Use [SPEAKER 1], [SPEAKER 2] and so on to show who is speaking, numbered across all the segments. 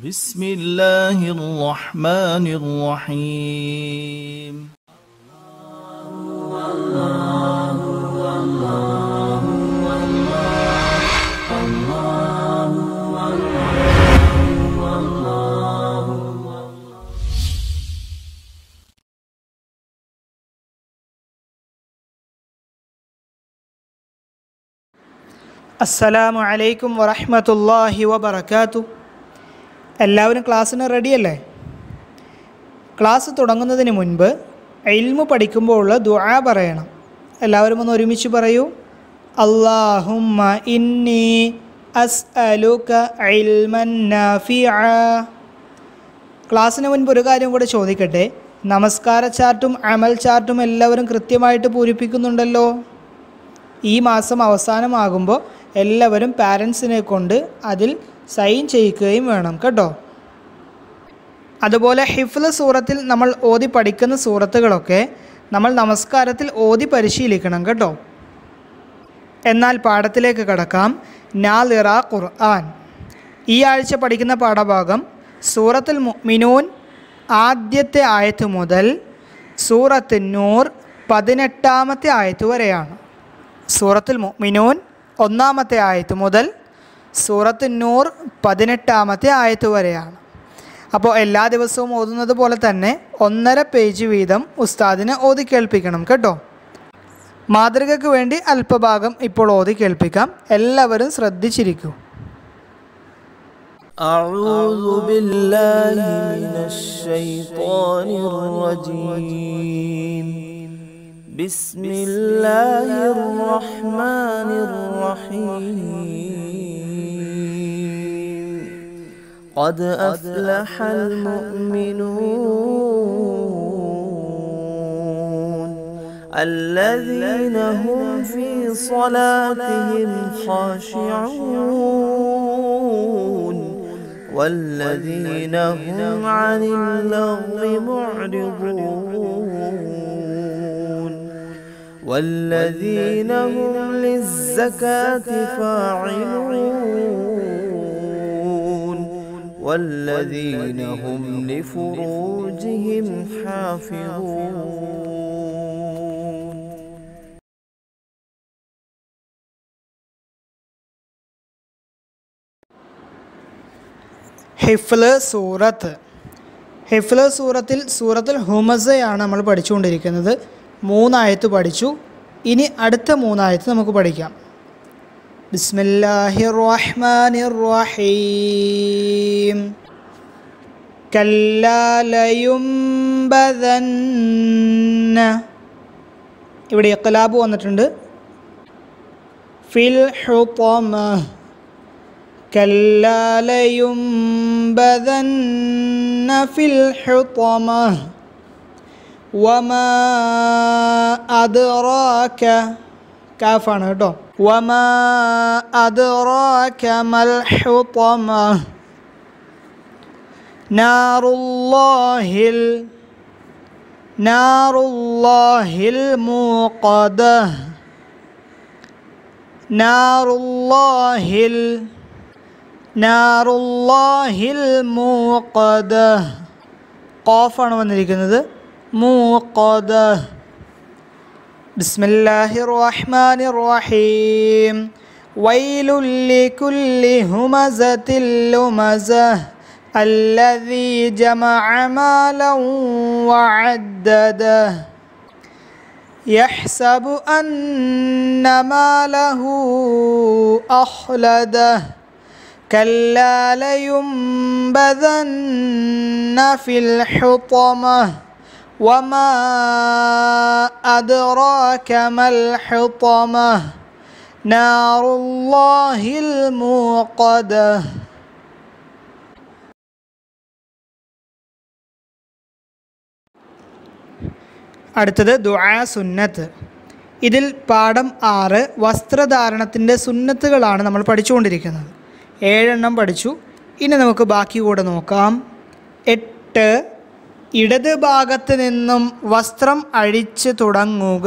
[SPEAKER 1] بسم الله الرحمن الرحيم
[SPEAKER 2] അസ്സലാമു അലൈക്കും വറഹ്മത്തുള്ളാഹി വബറകാതു എല്ലാവരും ക്ലാസ്സിന് റെഡിയല്ലേ ക്ലാസ് തുടങ്ങുന്നതിന് മുൻപ് ഇൽമു പഠിക്കുമ്പോഴുള്ള ദുആ പറയണം എല്ലാവരും ഒന്ന് ഒരുമിച്ച് പറയൂ അല്ലാഹുമ്മ ഇന്നി അസ്അലുക ഇൽമൻ നാഫിഅ ക്ലാസ്സിന് മുൻപ് ഒരു കാര്യം കൂടെ ചോദിക്കട്ടെ നമസ്കാര ചാർട്ടും അമൽ ചാർട്ടും എല്ലാവരും കൃത്യമായിട്ട് പൂരിപ്പിക്കുന്നുണ്ടല്ലോ ഈ മാസം അവസാനമാകുമ്പോൾ എല്ലാവരും പാരൻസിനെ കൊണ്ട് അതിൽ സൈൻ ചെയ്യിക്കുകയും വേണം കേട്ടോ അതുപോലെ ഹിഫ്ല് സൂറത്തിൽ നമ്മൾ ഓതി പഠിക്കുന്ന സൂറത്തുകളൊക്കെ നമ്മൾ നമസ്കാരത്തിൽ ഓതി പരിശീലിക്കണം കേട്ടോ എന്നാൽ പാഠത്തിലേക്ക് കടക്കാം നാലിറ ഖുർആൻ ഈ ആഴ്ച പഠിക്കുന്ന പാഠഭാഗം സൂറത്തുൽ മുഅ്മിനൂൻ ആദ്യത്തെ ആയത്ത് മുതൽ സൂറത്ത് നൂർ പതിനെട്ടാമത്തെ ആയത്ത് വരെയാണ് സൂറത്തുൽ മുഅ്മിനൂൻ ഒന്നാമത്തെ ആയത്ത് മുതൽ സൂറത്ത് നൂർ പതിനെട്ടാമത്തെ ആയത്ത് വരെയാണ് അപ്പോൾ എല്ലാ ദിവസവും ഓതുന്നത് പോലെ തന്നെ ഒന്നര പേജ് വീതം ഉസ്താദിനെ ഓതി കേൾപ്പിക്കണം കേട്ടോ മാതൃകയ്ക്ക് വേണ്ടി അല്പഭാഗം ഇപ്പോൾ ഓതി കേൾപ്പിക്കാം എല്ലാവരും ശ്രദ്ധിച്ചിരിക്കൂ
[SPEAKER 1] أعوذ بالله من الشيطان الرجيم بسم الله الرحمن الرحيم قد أفلح المؤمنون الذين هم في صلاتهم خاشعون والذين هم عن اللغو معرضون والذين هم للزكاة فاعلون والذين هم لفروجهم حافظون
[SPEAKER 2] ഹിഫ്ല് സൂറത്ത് ഹിഫ്ല് സൂറത്തിൽ സൂറത്തുൽ ഹുമസയാണ് നമ്മൾ പഠിച്ചുകൊണ്ടിരിക്കുന്നത് മൂന്നായത്ത് പഠിച്ചു ഇനി അടുത്ത മൂന്നായത്ത് നമുക്ക് പഠിക്കാം ബിസ്മില്ലാഹിർ റഹ്മാനിർ റഹീം കല്ലാലയുംബദന്ന ഇവിടെ ഇഖ്ലാബ് വന്നിട്ടുണ്ട് ഫിൽ ഹുതമ كلا لينبذن في الحطمة وما أدراك കാഫാണ് കേട്ടോ وما أدراك ما الحطمة نار الله ال... نار الله الموقدة نار الله ال... നാറുല്ലാഹിൽ മൂക്കദ ഖാഫാണ് വന്നിരിക്കുന്നത് മൂക്കദ ബിസ്മില്ലാഹിർ റഹ്മാനിർ റഹീം വൈലുൽ ലികുല്ലി ഹുമസത്തിൽ ലുമസഹ് الذي جمع مالا وعدده يحسب أن ماله أخلده كلا لينبذن في الحطمة وما أدراك ما الحطمة نار الله الموقدة അടുത്തത് ദുആ സുന്നത്ത് ഇതിൽ പാഠം ആറ് വസ്ത്രധാരണത്തിൻ്റെ സുന്നത്തുകളാണ് നമ്മൾ പഠിച്ചുകൊണ്ടിരിക്കുന്നത് ഏഴെണ്ണം പഠിച്ചു ഇനി നമുക്ക് ബാക്കി കൂടെ നോക്കാം എട്ട് ഇടത് ഭാഗത്ത് നിന്നും വസ്ത്രം അഴിച്ച് തുടങ്ങുക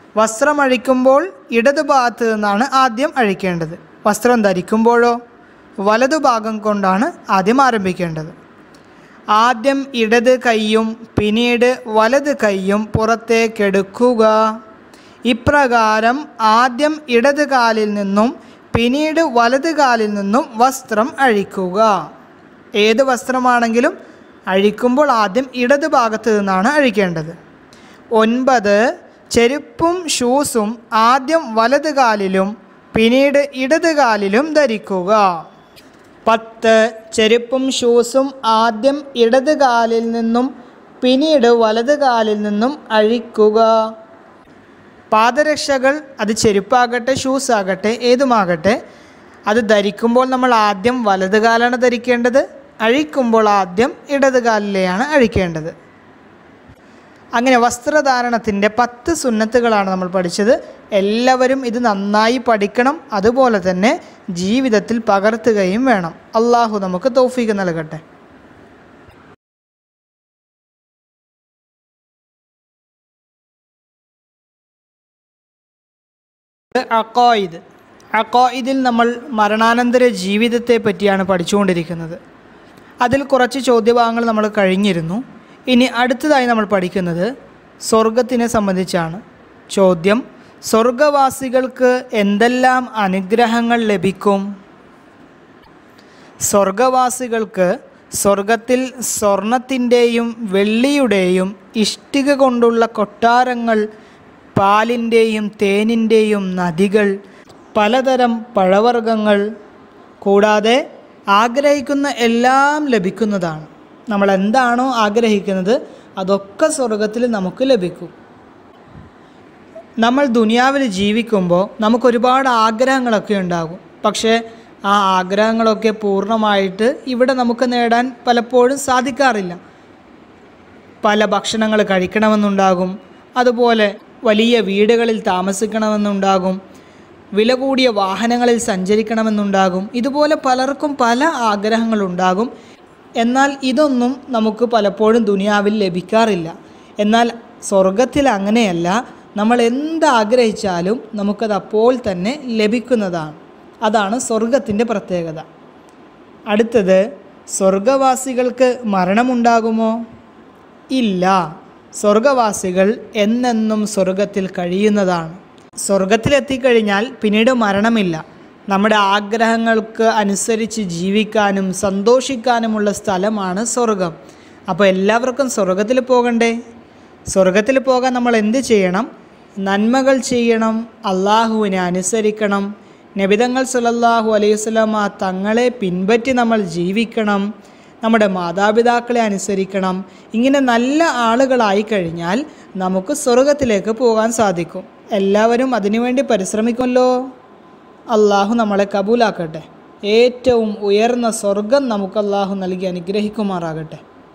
[SPEAKER 2] വസ്ത്രം അഴിക്കുമ്പോൾ ഇടത് ഭാഗത്ത് നിന്നാണ് ആദ്യം അഴിക്കേണ്ടത് വസ്ത്രം ധരിക്കുമ്പോഴോ വലതുഭാഗം കൊണ്ടാണ് ആദ്യം ആരംഭിക്കേണ്ടത് ആദ്യം ഇടത് കൈയും പിന്നീട് വലത് കൈയും പുറത്തേക്കെടുക്കുക ഇപ്രകാരം ആദ്യം ഇടത് കാലിൽ നിന്നും പിന്നീട് വലത് കാലിൽ നിന്നും വസ്ത്രം അഴിക്കുക ഏത് വസ്ത്രമാണെങ്കിലും അഴിക്കുമ്പോൾ ആദ്യം ഇടത് ഭാഗത്ത് നിന്നാണ് അഴിക്കേണ്ടത് ഒൻപത് ചെരുപ്പും ഷൂസും ആദ്യം വലത് കാലിലും പിന്നീട് ഇടത് കാലിലും ധരിക്കുക പത്ത് ചെരുപ്പും ഷൂസും ആദ്യം ഇടത് കാലിൽ നിന്നും പിന്നീട് വലത് കാലിൽ നിന്നും അഴിക്കുക പാദരക്ഷകൾ അത് ചെരുപ്പാകട്ടെ ഷൂസ് ആകട്ടെ ഏതുമാകട്ടെ അത് ധരിക്കുമ്പോൾ നമ്മൾ ആദ്യം വലത് കാലാണ് ധരിക്കേണ്ടത് അഴിക്കുമ്പോൾ ആദ്യം ഇടത് കാലിലെയാണ് അഴിക്കേണ്ടത് അങ്ങനെ വസ്ത്രധാരണത്തിൻ്റെ പത്ത് സുന്നത്തുകളാണ് നമ്മൾ പഠിച്ചത് എല്ലാവരും ഇത് നന്നായി പഠിക്കണം അതുപോലെ തന്നെ ജീവിതത്തിൽ പകർത്തുകയും വേണം അള്ളാഹു നമുക്ക് തൗഫീക്ക് നൽകട്ടെ അക്കോയിദ് അക്കോയിദിൽ നമ്മൾ മരണാനന്തര ജീവിതത്തെ പറ്റിയാണ് പഠിച്ചുകൊണ്ടിരിക്കുന്നത് അതിൽ കുറച്ച് ചോദ്യഭാഗങ്ങൾ നമ്മൾ കഴിഞ്ഞിരുന്നു ഇനി അടുത്തതായി നമ്മൾ പഠിക്കുന്നത് സ്വർഗത്തിനെ സംബന്ധിച്ചാണ് ചോദ്യം സ്വർഗവാസികൾക്ക് എന്തെല്ലാം അനുഗ്രഹങ്ങൾ ലഭിക്കും സ്വർഗവാസികൾക്ക് സ്വർഗത്തിൽ സ്വർണത്തിൻ്റെയും വെള്ളിയുടെയും ഇഷ്ടിക കൊണ്ടുള്ള കൊട്ടാരങ്ങൾ പാലിൻ്റെയും തേനിൻ്റെയും നദികൾ പലതരം പഴവർഗ്ഗങ്ങൾ കൂടാതെ ആഗ്രഹിക്കുന്ന എല്ലാം ലഭിക്കുന്നതാണ് നമ്മൾ എന്താണോ ആഗ്രഹിക്കുന്നത് അതൊക്കെ സ്വർഗത്തിൽ നമുക്ക് ലഭിക്കും നമ്മൾ ദുനിയാവിൽ ജീവിക്കുമ്പോൾ നമുക്കൊരുപാട് ആഗ്രഹങ്ങളൊക്കെ ഉണ്ടാകും പക്ഷേ ആ ആഗ്രഹങ്ങളൊക്കെ പൂർണ്ണമായിട്ട് ഇവിടെ നമുക്ക് നേടാൻ പലപ്പോഴും സാധിക്കാറില്ല പല ഭക്ഷണങ്ങൾ കഴിക്കണമെന്നുണ്ടാകും അതുപോലെ വലിയ വീടുകളിൽ താമസിക്കണമെന്നുണ്ടാകും വില കൂടിയ വാഹനങ്ങളിൽ സഞ്ചരിക്കണമെന്നുണ്ടാകും ഇതുപോലെ പലർക്കും പല ആഗ്രഹങ്ങളുണ്ടാകും എന്നാൽ ഇതൊന്നും നമുക്ക് പലപ്പോഴും ദുനിയാവിൽ ലഭിക്കാറില്ല എന്നാൽ സ്വർഗത്തിൽ അങ്ങനെയല്ല നമ്മൾ എന്താഗ്രഹിച്ചാലും നമുക്കത് അപ്പോൾ തന്നെ ലഭിക്കുന്നതാണ് അതാണ് സ്വർഗത്തിൻ്റെ പ്രത്യേകത അടുത്തത് സ്വർഗവാസികൾക്ക് മരണമുണ്ടാകുമോ ഇല്ല സ്വർഗവാസികൾ എന്നെന്നും സ്വർഗത്തിൽ കഴിയുന്നതാണ് സ്വർഗത്തിലെത്തിക്കഴിഞ്ഞാൽ പിന്നീട് മരണമില്ല നമ്മുടെ ആഗ്രഹങ്ങൾക്ക് അനുസരിച്ച് ജീവിക്കാനും സന്തോഷിക്കാനുമുള്ള സ്ഥലമാണ് സ്വർഗം അപ്പോൾ എല്ലാവർക്കും സ്വർഗത്തിൽ പോകണ്ടേ സ്വർഗത്തിൽ പോകാൻ നമ്മൾ എന്ത് ചെയ്യണം നന്മകൾ ചെയ്യണം അള്ളാഹുവിനെ അനുസരിക്കണം നബിതങ്ങൾ സല്ലല്ലാഹു അലൈഹി വസല്ലമ തങ്ങളെ പിൻപറ്റി നമ്മൾ ജീവിക്കണം നമ്മുടെ മാതാപിതാക്കളെ അനുസരിക്കണം ഇങ്ങനെ നല്ല ആളുകളായി കഴിഞ്ഞാൽ നമുക്ക് സ്വർഗത്തിലേക്ക് പോകാൻ സാധിക്കും എല്ലാവരും അതിനുവേണ്ടി പരിശ്രമിക്കുമല്ലോ അള്ളാഹു നമ്മളെ കബൂലാക്കട്ടെ ഏറ്റവും ഉയർന്ന സ്വർഗം നമുക്ക് അള്ളാഹു നൽകി അനുഗ്രഹിക്കുമാറാകട്ടെ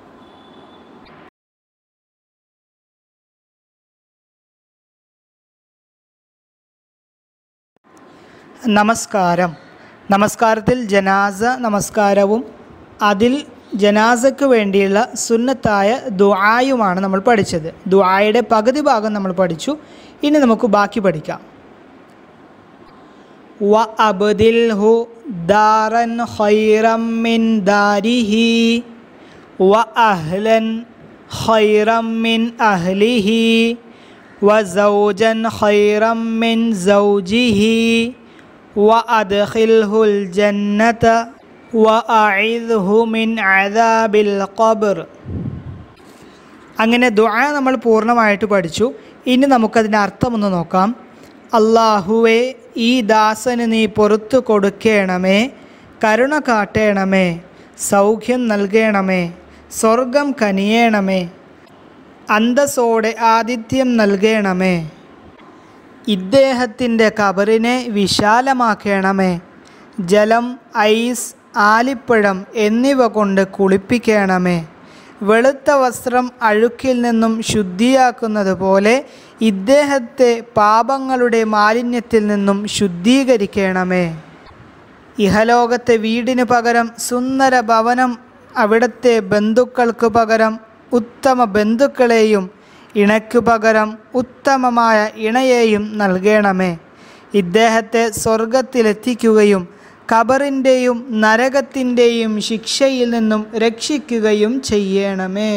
[SPEAKER 2] നമസ്കാരം നമസ്കാരത്തിൽ ജനാസ നമസ്കാരവും അതിൽ ജനാസയ്ക്ക് വേണ്ടിയുള്ള സുന്നത്തായ ദുആയുമാണ് നമ്മൾ പഠിച്ചത് ദുആയുടെ പകുതി ഭാഗം നമ്മൾ പഠിച്ചു ഇനി നമുക്ക് ബാക്കി പഠിക്കാം വ അബ്ദിൽഹു ദാറൻ ഖൈറം മിൻ ദാരിഹി വ അഹ്ലൻ ഖൈറം മിൻ അഹ്ലിഹി വ സൗജൻ ഖൈറം മിൻ സൗജിഹി വ അദ്ഖിൽഹുൽ ജന്നത വ അഇദ്ഹു മിൻ അദാബിൽ ഖബ്ർ അങ്ങനെ ദുആ നമ്മൾ പൂർണ്ണമായിട്ട് പഠിച്ചു ഇനി നമുക്കതിൻ്റെ അർത്ഥമൊന്ന് നോക്കാം അള്ളാഹുവെ ഈ ദാസന് നീ പുറത്തു കൊടുക്കണമേ കരുണ കാട്ടേണമേ സൗഖ്യം നൽകണമേ സ്വർഗം കനിയേണമേ അന്തസ്സോടെ ആതിഥ്യം നൽകണമേ ഇദ്ദേഹത്തിൻ്റെ കബറിനെ വിശാലമാക്കണമേ ജലം ഐസ് ആലിപ്പഴം എന്നിവ കൊണ്ട് കുളിപ്പിക്കണമേ വെളുത്ത വസ്ത്രം അഴുക്കിൽ നിന്നും ശുദ്ധിയാക്കുന്നത് പോലെ ഇദ്ദേഹത്തെ പാപങ്ങളുടെ മാലിന്യത്തിൽ നിന്നും ശുദ്ധീകരിക്കണമേ ഇഹലോകത്തെ വീടിന് പകരം സുന്ദര ഭവനം അവിടുത്തെ ബന്ധുക്കൾക്ക് പകരം ഉത്തമ ബന്ധുക്കളെയും ഇണയ്ക്കു പകരം ഉത്തമമായ ഇണയെയും നൽകണമേ ഇദ്ദേഹത്തെ സ്വർഗത്തിലെത്തിക്കുകയും ഖബറിൻ്റെയും നരകത്തിൻ്റെയും ശിക്ഷയിൽ നിന്നും രക്ഷിക്കുകയും ചെയ്യണമേ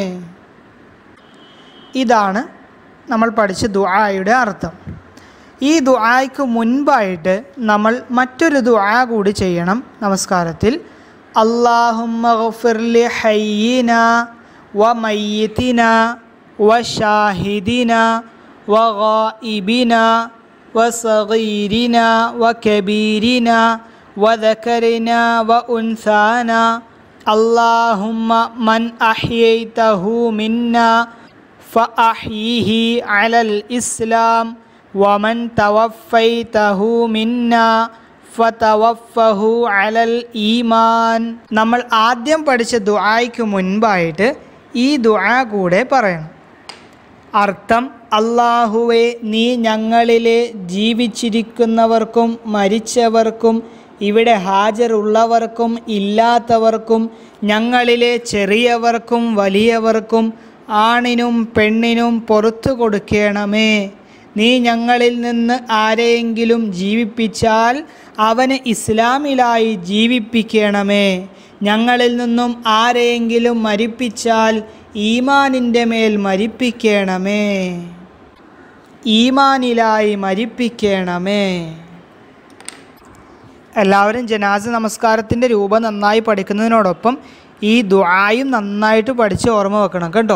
[SPEAKER 2] ഇതാണ് നമ്മൾ പഠിച്ച ദുആയുടെ അർത്ഥം ഈ ദുആയ്ക്ക് മുൻപായിട്ട് നമ്മൾ മറ്റൊരു ദുആ കൂടി ചെയ്യണം നമസ്കാരത്തിൽ അള്ളാഹുമ്മ ഹയ്യിന വ മയ്യത്തിന വ ഷാഹിദിന വ ഗായിബിന വ സഗീരിന വ കബീരിന വ ذكرنا وأنثانا اللهم من أحييته منا فأحيه على الإسلام ومن توفيته منا ഫതവഫഹു അലൽ ഈമാൻ നമ്മൾ ആദ്യം പഠിച്ച ദുആയ്ക്ക് മുൻപായിട്ട് ഈ ദുആ കൂടെ പറയണം അർത്ഥം അള്ളാഹുവെ നീ ഞങ്ങളിലെ ജീവിച്ചിരിക്കുന്നവർക്കും മരിച്ചവർക്കും ഇവിടെ ഹാജരുള്ളവർക്കും ഇല്ലാത്തവർക്കും ഞങ്ങളിലെ ചെറിയവർക്കും വലിയവർക്കും ആണിനും പെണ്ണിനും പുറത്തു കൊടുക്കണമേ നീ ഞങ്ങളിൽ നിന്ന് ആരെയെങ്കിലും ജീവിപ്പിച്ചാൽ അവന് ഇസ്ലാമിലായി ജീവിപ്പിക്കണമേ ഞങ്ങളിൽ നിന്നും ആരെയെങ്കിലും മരിപ്പിച്ചാൽ ഈമാനിൻ്റെ മേൽ മരിപ്പിക്കണമേ ഈമാനിലായി മരിപ്പിക്കണമേ എല്ലാവരും ജനാസ നമസ്കാരത്തിൻ്റെ രൂപം നന്നായി പഠിക്കുന്നതിനോടൊപ്പം ഈ ദുആയും നന്നായിട്ട് പഠിച്ച് ഓർമ്മ വെക്കണം കേട്ടോ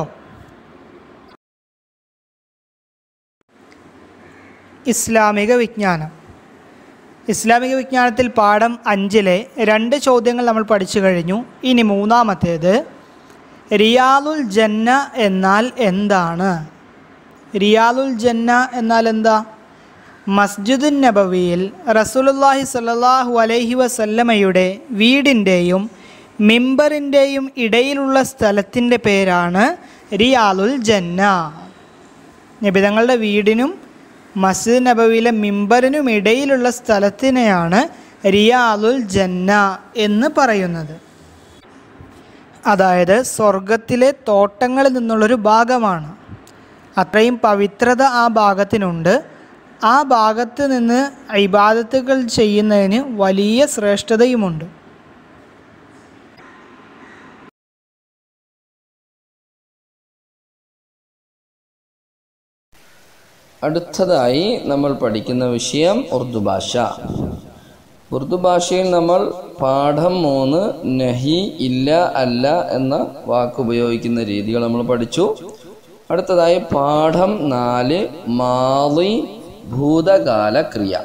[SPEAKER 2] ഇസ്ലാമിക വിജ്ഞാനം ഇസ്ലാമിക വിജ്ഞാനത്തിൽ പാഠം അഞ്ചിലെ രണ്ട് ചോദ്യങ്ങൾ നമ്മൾ പഠിച്ചു കഴിഞ്ഞു ഇനി മൂന്നാമത്തേത് റിയാലുൽ ജന്ന എന്നാൽ എന്താണ് റിയാലുൽ ജന്ന എന്നാൽ എന്താ മസ്ജിദുൻ നബവിയിൽ റസൂലുള്ളാഹി സ്വല്ലല്ലാഹു അലൈഹി വസല്ലമയുടെ വീടിൻ്റെയും മിമ്പറിൻ്റെയും ഇടയിലുള്ള സ്ഥലത്തിൻ്റെ പേരാണ് റിയാലുൽ ജന്ന നബിതങ്ങളുടെ വീടിനും മസ്ജിദ് നബവിയിലെ മിമ്പറിനും ഇടയിലുള്ള സ്ഥലത്തിനെയാണ് റിയാലുൽ ജന്ന എന്ന് പറയുന്നത് അതായത് സ്വർഗത്തിലെ തോട്ടങ്ങളിൽ നിന്നുള്ളൊരു ഭാഗമാണ് അത്രയും പവിത്രത ആ ഭാഗത്തിനുണ്ട് ആ ഭാഗത്ത് നിന്ന് ഇബാദത്തുകൾ ചെയ്യുന്നതിന് വലിയ ശ്രേഷ്ഠതയുമുണ്ട്
[SPEAKER 3] അടുത്തതായി നമ്മൾ പഠിക്കുന്ന വിഷയം ഉറുദു ഭാഷ ഉറുദു ഭാഷയിൽ നമ്മൾ പാഠം മൂന്ന് നഹി ഇല്ല അല്ല എന്ന വാക്ക് ഉപയോഗിക്കുന്ന രീതികൾ നമ്മൾ പഠിച്ചു അടുത്തതായി പാഠം നാല് മാളി ഭൂതകാല ക്രിയ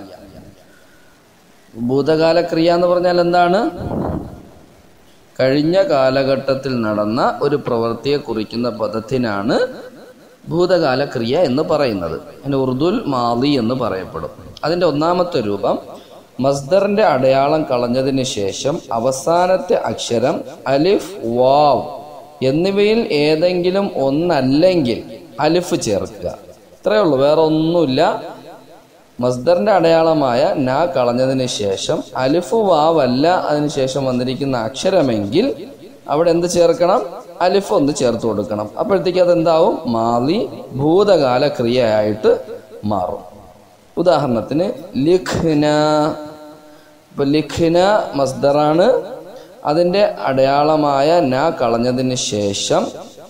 [SPEAKER 3] ഭൂതകാല ക്രിയ എന്ന് പറഞ്ഞാൽ എന്താണ് കഴിഞ്ഞ കാലഘട്ടത്തിൽ നടന്ന ഒരു പ്രവൃത്തിയെ കുറിക്കുന്ന പദത്തിനാണ് ഭൂതകാല ക്രിയ എന്ന് പറയുന്നത് അതിന് ഉറുദുൽ മാലി എന്ന് പറയപ്പെടും അതിന്റെ ഒന്നാമത്തെ രൂപം മസ്ദറിന്റെ അടയാളം കളഞ്ഞതിന് ശേഷം അവസാനത്തെ അക്ഷരം അലിഫ് വാവ് എന്നിവയിൽ ഏതെങ്കിലും ഒന്നല്ലെങ്കിൽ അലിഫ് ചേർക്കുക ഇത്രയേ ഉള്ളൂ വേറെ ഒന്നുമില്ല മസ്ദറിന്റെ അടയാളമായ ന കളഞ്ഞതിന് ശേഷം അലിഫ് വാവല്ല അതിനുശേഷം വന്നിരിക്കുന്ന അക്ഷരമെങ്കിൽ അവിടെ എന്ത് ചേർക്കണം അലിഫ് ഒന്ന് ചേർത്ത് കൊടുക്കണം അപ്പോഴത്തേക്ക് അതെന്താവും മാലി ഭൂതകാല ക്രിയയായിട്ട് മാറും ഉദാഹരണത്തിന് ലിഖ്ന ഇപ്പൊ ലിഖ്ന മസ്ദറാണ് അതിന്റെ അടയാളമായ ന കളഞ്ഞതിന് ശേഷം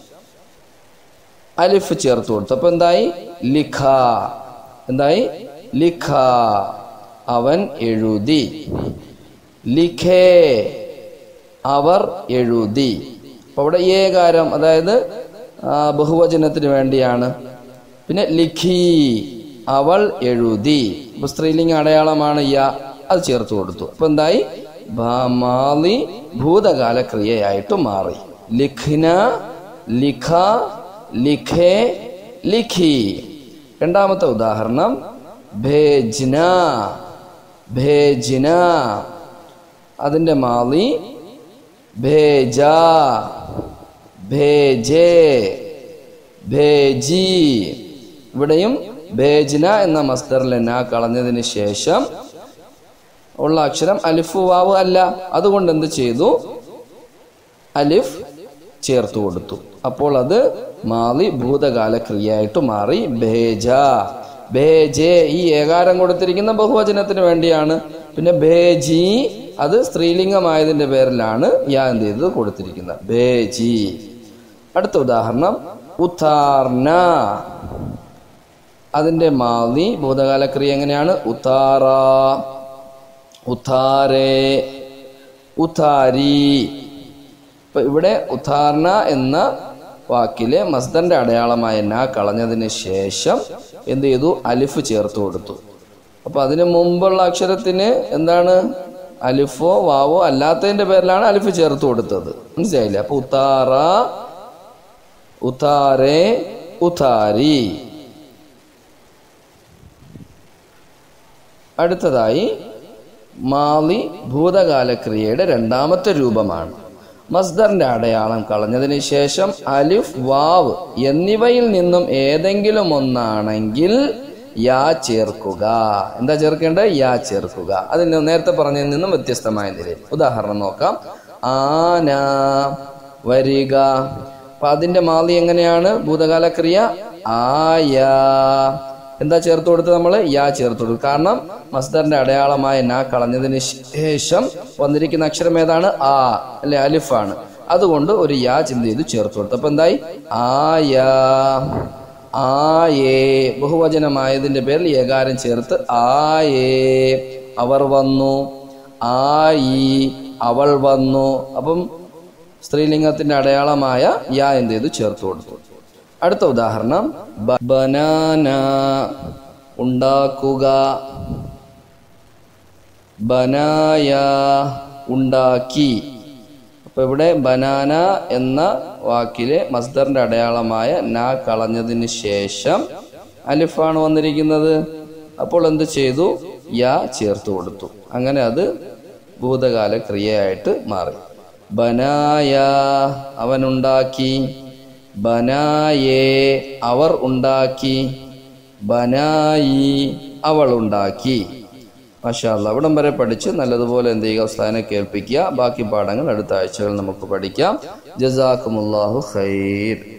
[SPEAKER 3] അലിഫ് ചേർത്ത് കൊടുത്തു അപ്പൊ എന്തായി ലിഖ എന്തായി ലിഖ അവൻ എഴുതി ലിഖേ അവർ എഴുതി അപ്പൊ അവിടെ ഏകാരം അതായത് ആ, ബഹുവചനത്തിന് വേണ്ടിയാണ് പിന്നെ ലിഖി അവൾ എഴുതി ഇപ്പൊ സ്ത്രീലിംഗ അടയാളമാണ് യ അത് ചേർത്ത് കൊടുത്തു അപ്പൊ എന്തായി ഭാ- മാലി ഭൂതകാല ക്രിയയായിട്ട് മാറി ലിഖ്ന ലിഖ ലിഖേ ലിഖി രണ്ടാമത്തെ ഉദാഹരണം ഭേജ്ന ഭേജ്ന അതിന്റെ മാലി ഭേജ ഭേജേ ഭേജി ഇവിടെയും ഭേജ്ന എന്ന മസ്ദറിൽ ന കളഞ്ഞതിന് ശേഷം ഉള്ള അക്ഷരം അലിഫ് വാവ് അല്ല അതുകൊണ്ട് എന്ത് ചെയ്തു അലിഫ് ചേർത്തു കൊടുത്തു അപ്പോൾ അത് മാലി ഭൂതകാല ക്രിയയായിട്ട് മാറി ഭേജ ഭേജേ ഈ ഏകാരം കൊടുത്തിരിക്കുന്ന ബഹുവചനത്തിന് വേണ്ടിയാണ് പിന്നെ ഭേജി അത് സ്ത്രീലിംഗമായതിന്റെ പേരിലാണ് യാ എന്ത് ചെയ്തത് കൊടുത്തിരിക്കുന്നത് ബേജി അടുത്ത ഉദാഹരണം ഉത്താർന അതിന്റെ മാതി ഭൂതകാല ക്രിയ എങ്ങനെയാണ് ഉത്താറ ഉത്താരേ ഉത്താരി ഇപ്പൊ ഇവിടെ ഉദാഹരണ എന്ന വാക്കിലെ മസ്ദറിന്റെ അടയാളമായ ന കളഞ്ഞതിന് ശേഷം എന്ത് ചെയ്തു അലിഫ് ചേർത്ത് കൊടുത്തു അപ്പൊ അതിന് മുമ്പുള്ള അക്ഷരത്തിന് എന്താണ് അലിഫോ വാവോ അല്ലാത്തതിന്റെ പേരിലാണ് അലിഫ് ചേർത്ത് കൊടുത്തത് മനസ്സിലായില്ലേ അപ്പൊ ഉത്താറ ഉത്താരേ ഉത്താരി അടുത്തതായി മാലി ഭൂതകാല ക്രിയയുടെ രണ്ടാമത്തെ രൂപമാണ് മസ്ദറിന്റെ അടയാളം കളഞ്ഞതിന് ശേഷം അലിഫ് വാവ് എന്നിവയിൽ നിന്നും ഏതെങ്കിലും ഒന്നാണെങ്കിൽ യാ ചേർക്കുക എന്താ ചേർക്കേണ്ടത് യാ ചേർക്കുക അതിന് നേരത്തെ പറഞ്ഞതിൽ നിന്നും വ്യത്യസ്തമായ നിലയിൽ ഉദാഹരണം നോക്കാം ആന വരിക അപ്പൊ അതിന്റെ മാലി എങ്ങനെയാണ് ഭൂതകാല ക്രിയ ആയ എന്താ ചേർത്ത് കൊടുത്തത് നമ്മൾ യാ ചേർത്ത് കൊടുത്തു കാരണം മസ്ദറിന്റെ അടയാളമായ നാ കളഞ്ഞതിന് ശേഷം വന്നിരിക്കുന്ന അക്ഷരം ഏതാണ് ആ അല്ലെ അലിഫാണ് അതുകൊണ്ട് ഒരു യാ ചിന്ത ചെയ്ത് ചേർത്ത് കൊടുത്തു അപ്പൊ എന്തായി ആയ ആയേ ബഹുവചനമായതിന്റെ പേരിൽ ഏകാരം ചേർത്ത് ആയേ അവർ വന്നു ആയി അവൾ വന്നു അപ്പം സ്ത്രീലിംഗത്തിന്റെ അടയാളമായ യാ എന്ത് ചെയ്തു ചേർത്ത് കൊടുത്തു അടുത്ത ഉദാഹരണം ബ- ബനാന ഉണ്ടാക്കുക ബനായ ഉണ്ടാക്കി അപ്പൊ ഇവിടെ ബനാന എന്ന വാക്കിലെ മസ്ദറിന്റെ അടയാളമായ നാ കളഞ്ഞതിന് ശേഷം അലിഫാണ് വന്നിരിക്കുന്നത് അപ്പോൾ എന്ത് ചെയ്തു യാ ചേർത്ത് കൊടുത്തു അങ്ങനെ അത് ഭൂതകാല ക്രിയയായിട്ട് മാറി ബനായ അവനുണ്ടാക്കി ബനായേ അവർ ഉണ്ടാക്കി ബനായി അവൾ ഉണ്ടാക്കി മാഷാല്ല അവിടം വരെ പഠിച്ച് നല്ലതുപോലെ എന്ത് ചെയ്യുക ഉസ്താദിനെ കേൾപ്പിക്കുക ബാക്കി പാഠങ്ങൾ അടുത്ത ആഴ്ചകൾ നമുക്ക് പഠിക്കാം ജസാക്കുമുല്ലാഹു ഖൈർ